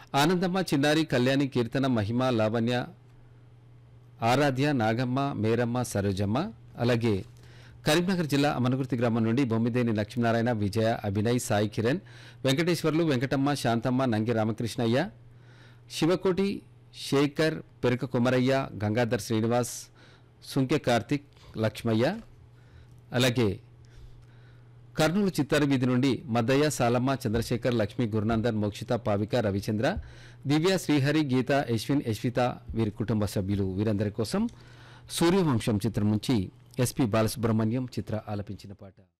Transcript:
ఆనందమ్మ చిన్నారి కళ్యాణి కీర్తన మహిమ లావణ్య ఆరాధ్య నాగమ్మ మేరమ్మ సరోజమ్మ అలాగే కరీంనగర్ జిల్లా అమనగుర్తి గ్రామం నుండి బొమ్మిదేని లక్ష్మీనారాయణ విజయ అభినయ్ సాయి కిరణ్ వెంకటేశ్వర్లు వెంకటమ్మ శాంతమ్మ నంగి రామకృష్ణయ్య శివకోటి శేఖర్ పెరక కుమరయ్య గంగాధర్ శ్రీనివాస్ సుంకె కార్తిక్ లక్ష్మయ్య అలాగే కర్నూలు చిత్తారు వీధి నుండి మద్దయ్య సాలమ్మ చంద్రశేఖర్ లక్ష్మీ గురునందన్ మోక్షిత పావిక రవిచంద్ర దివ్య శ్రీహరి గీత యశ్విన్ యశ్విత వీరి కుటుంబ సభ్యులు వీరందరి కోసం సూర్యవంశం చిత్రం నుంచి ఎస్పి బాలసుబ్రహ్మణ్యం చిత్ర ఆలపించిన పాట